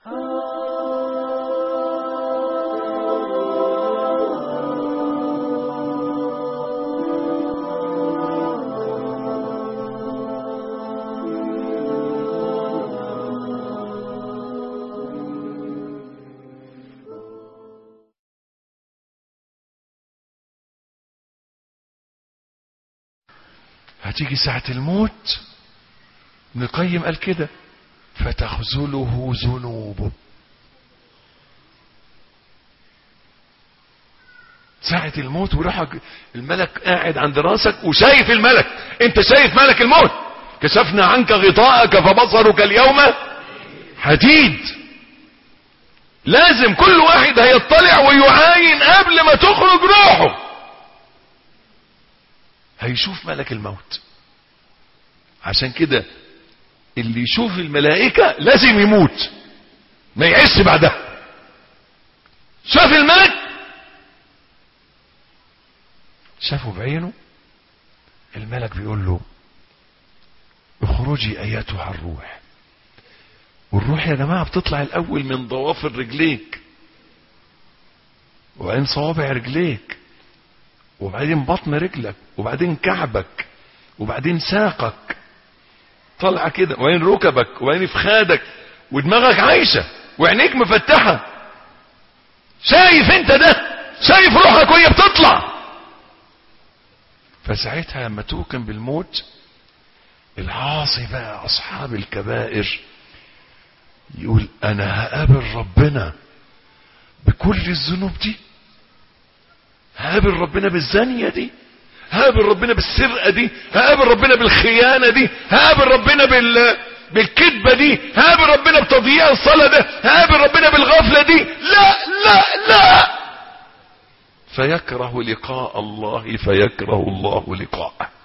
هتيجي ساعة الموت ابن القيم قال كده فتخذله ذنوبه ساعة الموت وراح الملك قاعد عند راسك وشايف الملك انت شايف ملك الموت كشفنا عنك غطاءك فبصرك اليوم حديد لازم كل واحد هيطلع ويعاين قبل ما تخرج روحه هيشوف ملك الموت عشان كده اللي يشوف الملائكة لازم يموت ما يعيش بعدها شاف الملك شافه بعينه الملك بيقول له اخرجي ايتها الروح والروح يا جماعة بتطلع الاول من ضوافر رجليك وبعدين صوابع رجليك وبعدين بطن رجلك وبعدين كعبك وبعدين ساقك طالعه كده وبعدين ركبك وبعدين فخادك ودماغك عايشه وعينيك مفتحه شايف انت ده شايف روحك وهي بتطلع فساعتها لما توكن بالموت العاصي بقى اصحاب الكبائر يقول انا هقابل ربنا بكل الذنوب دي هقابل ربنا بالزانية دي هقابل ربنا بالسرقة دي هقابل ربنا بالخيانة دي هقابل ربنا بال بالكذبة دي هقابل ربنا بتضييع الصلاة ده هقابل ربنا بالغفلة دي لا لا لا فيكره لقاء الله فيكره الله لقاءه